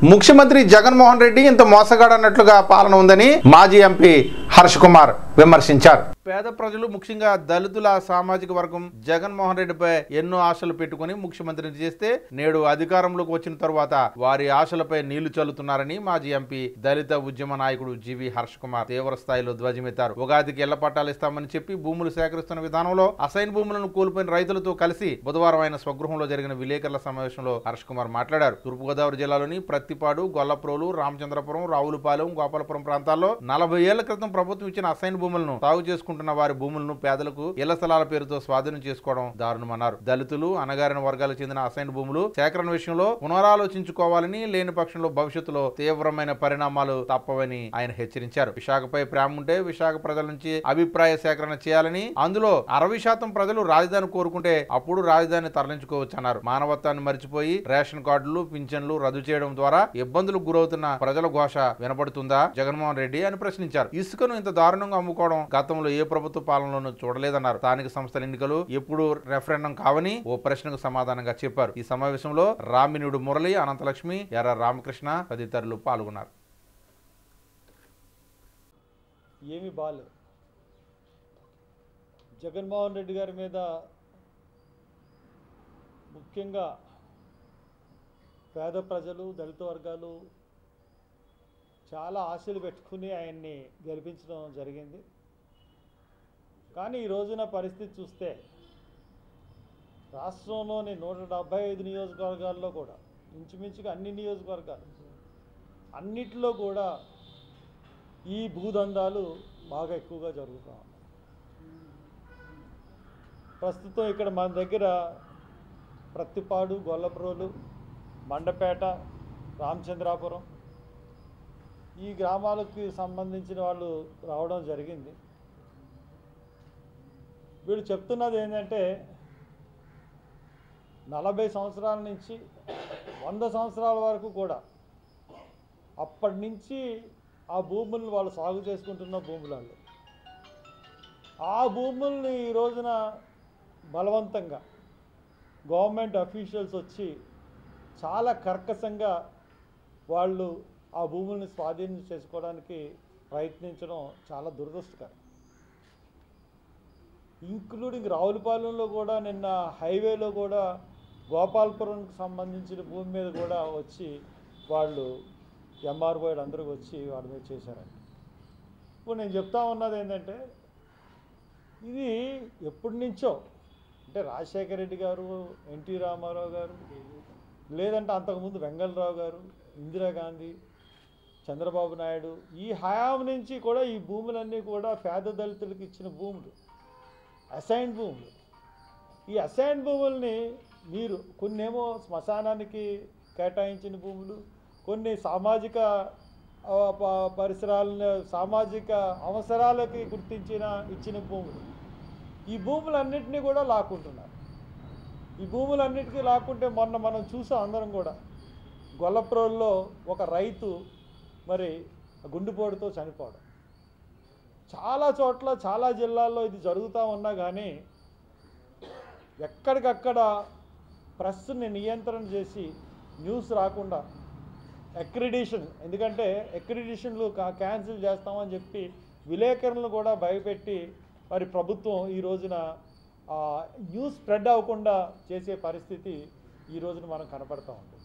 ముఖ్యమంత్రి జగన్మోహన్ రెడ్డి ఇంత మోసగాడన్నట్లుగా పాలన ఉందని మాజీ ఎంపీ హర్ష్ కుమార్ విమర్శించారు పేద ప్రజలు ముఖ్యంగా దళితుల సామాజిక వర్గం జగన్మోహన్ రెడ్డిపై ఎన్నో ఆశలు పెట్టుకుని ముఖ్యమంత్రిని చేస్తే నేడు అధికారంలోకి వచ్చిన తరువాత వారి ఆశలపై నీళ్లు చల్లుతున్నారని మాజీ ఎంపీ దళిత ఉద్యమ నాయకుడు జీవి హర్ష్ కుమార్ తీవ్ర స్థాయిలో ధ్వజమెత్తారు ఉగాదికి ఇళ్ల పట్టాలు ఇస్తామని చెప్పి భూములు సేకరిస్తున్న విధానంలో అసైన్ భూములను కోల్పోయిన రైతులతో కలిసి బుధవారం ఆయన స్వగృహంలో జరిగిన విలేకరుల సమావేశంలో హర్ష్ కుమార్ మాట్లాడారు తూర్పుగోదావరి జిల్లాలోని ప్రత్తిపాడు గొల్లప్రోలు రామచంద్రపురం రావులపాలెం గోపాలపురం ప్రాంతాల్లో నలభై ఏళ్ల క్రితం ప్రభుత్వం ఇచ్చిన అసైన్ భూములను సాగు చేసుకుంటున్న వారి భూములను పేదలకు ఇళ్ల స్థలాల పేరుతో స్వాధీనం చేసుకోవడం దారుణమన్నారు దళితులు అనగారిన వర్గాలకు చెందిన అసైన్ భూములు సేకరణ విషయంలో పునరాలోచించుకోవాలని లేని పక్షంలో భవిష్యత్తులో తీవ్రమైన పరిణామాలు తప్పవని ఆయన హెచ్చరించారు విశాఖపై ప్రేమ ఉంటే విశాఖ ప్రజల నుంచి అభిప్రాయ సేకరణ చేయాలని అందులో అరవై శాతం ప్రజలు రాజధాని కోరుకుంటే అప్పుడు రాజధాని తరలించుకోవచ్చు అన్నారు మానవత్వాన్ని మర్చిపోయి రేషన్ కార్డులు పింఛన్లు రద్దు చేయడం ద్వారా ఇబ్బందులకు గురవుతున్న ప్రజల ఘోష వినపడుతుందా జగన్మోహన్ రెడ్డి అని ప్రశ్నించారు ఇసుకను ఇంత దారుణంగా అమ్ముకోవడం గతంలో ఏ ప్రభుత్వ పాలనలోనూ చూడలేదన్నారు స్థానిక సంస్థల ఎన్నికలు ఎప్పుడు రెఫరెండం కావని ఓ ప్రశ్నకు సమాధానంగా చెప్పారు ఈ సమావేశంలో రామినుడు మురళి అనంతలక్ష్మి ఎర్ర రామకృష్ణ తదితరులు పాల్గొన్నారు ఏమీ బాగాలేదు జగన్మోహన్ రెడ్డి గారి మీద ముఖ్యంగా పేద ప్రజలు దళిత వర్గాలు చాలా ఆశలు పెట్టుకుని ఆయన్ని గెలిపించడం జరిగింది కానీ ఈ రోజున పరిస్థితి చూస్తే రాష్ట్రంలోని నూట డెబ్భై ఐదు నియోజకవర్గాల్లో కూడా ఇంచుమించుగా అన్ని నియోజకవర్గాలు అన్నిటిలో కూడా ఈ భూదందాలు బాగా ఎక్కువగా జరుగుతూ ఉన్నాయి ప్రస్తుతం ఇక్కడ మన దగ్గర ప్రత్తిపాడు గొల్లప్రోలు మండపేట రామచంద్రాపురం ఈ గ్రామాలకి సంబంధించిన వాళ్ళు రావడం జరిగింది వీళ్ళు చెప్తున్నది ఏంటంటే నలభై సంవత్సరాల నుంచి వంద సంవత్సరాల వరకు కూడా అప్పటి నుంచి ఆ భూములను వాళ్ళు సాగు చేసుకుంటున్న భూములలో ఆ భూముల్ని ఈ రోజున బలవంతంగా గవర్నమెంట్ అఫీషియల్స్ వచ్చి చాలా కర్కశంగా వాళ్ళు ఆ భూముల్ని స్వాధీనం చేసుకోవడానికి ప్రయత్నించడం చాలా దురదృష్టకరం ఇంక్లూడింగ్ రావులపాలెంలో కూడా నిన్న హైవేలో కూడా గోపాలపురంకి సంబంధించిన భూమి మీద కూడా వచ్చి వాళ్ళు ఎంఆర్ఓ అందరూ వచ్చి వాళ్ళ మీద చేశారండి ఇప్పుడు నేను చెప్తా ఉన్నది ఏంటంటే ఇది ఎప్పటి నుంచో అంటే రాజశేఖర రెడ్డి గారు ఎన్టీ రామారావు గారు లేదంటే అంతకుముందు వెంగళరావు గారు ఇందిరాగాంధీ చంద్రబాబు నాయుడు ఈ హయాం నుంచి కూడా ఈ భూములన్నీ కూడా పేద దళితులకు ఇచ్చిన భూములు అసైన్ భూములు ఈ అసైన్ భూముల్ని మీరు కొన్నేమో శ్మశానానికి కేటాయించిన భూములు కొన్ని సామాజిక ఆ, ప- పరిసరాలను సామాజిక అవసరాలకి గుర్తించిన ఇచ్చిన భూములు ఈ భూములన్నింటినీ కూడా లాక్కుంటున్నారు ఈ భూములన్నిటికీ లాక్కుంటే మొన్న మనం చూసాం అందరం కూడా గొల్లప్రోల్లో ఒక రైతు మరి గుండెపోటుతో చనిపోవడం చాలా చోట్ల చాలా జిల్లాల్లో ఇది జరుగుతూ ఉన్నా కానీ ఎక్కడికక్కడ ప్రెస్ని నియంత్రణ చేసి న్యూస్ రాకుండా అక్రిడిషన్ ఎందుకంటే అక్రిడిషన్లు కా- క్యాన్సిల్ చేస్తామని చెప్పి విలేకరులను కూడా భయపెట్టి మరి ప్రభుత్వం ఈ రోజున ఆ, న్యూస్ స్ప్రెడ్ అవ్వకుండా చేసే పరిస్థితి ఈ రోజున మనం కనపడతా ఉంది